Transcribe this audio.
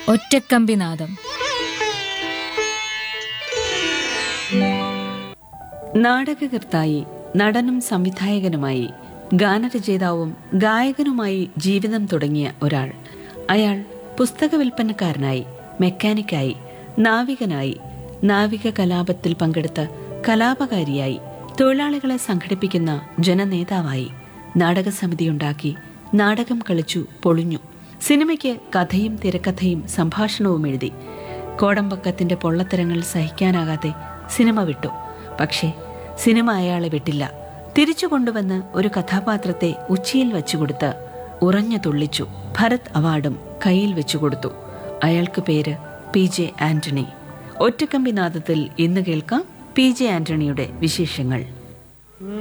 ഒറ്റക്കമ്പിനാദം നാടകകർത്തായി നടനും സംവിധായകനുമായി ഗാനരചയിതാവും ഗായകനുമായി ജീവിതം തുടങ്ങിയ ഒരാൾ അയാൾ പുസ്തക വിൽപ്പനക്കാരനായി മെക്കാനിക്കായി നാവികനായി നാവിക കലാപത്തിൽ പങ്കെടുത്ത കലാപകാരിയായി തൊഴിലാളികളെ സംഘടിപ്പിക്കുന്ന ജനനേതാവായി നാടകസമിതിയുണ്ടാക്കി നാടകം കളിച്ചു പൊളിഞ്ഞു സിനിമയ്ക്ക് കഥയും തിരക്കഥയും സംഭാഷണവും എഴുതി കോടമ്പക്കത്തിന്റെ പൊള്ളത്തരങ്ങൾ സഹിക്കാനാകാതെ സിനിമ വിട്ടു പക്ഷേ സിനിമ അയാളെ വിട്ടില്ല തിരിച്ചു കൊണ്ടുവന്ന് ഒരു കഥാപാത്രത്തെ ഉച്ചിയിൽ വെച്ചുകൊടുത്ത് ഉറഞ്ഞു തുള്ളിച്ചു ഭരത് അവാർഡും കയ്യിൽ വെച്ചുകൊടുത്തു അയാൾക്ക് പേര് പി ജെ ആന്റണി ഒറ്റക്കമ്പിനാദത്തിൽ ഇന്ന് കേൾക്കാം പി ജെ ആന്റണിയുടെ വിശേഷങ്ങൾ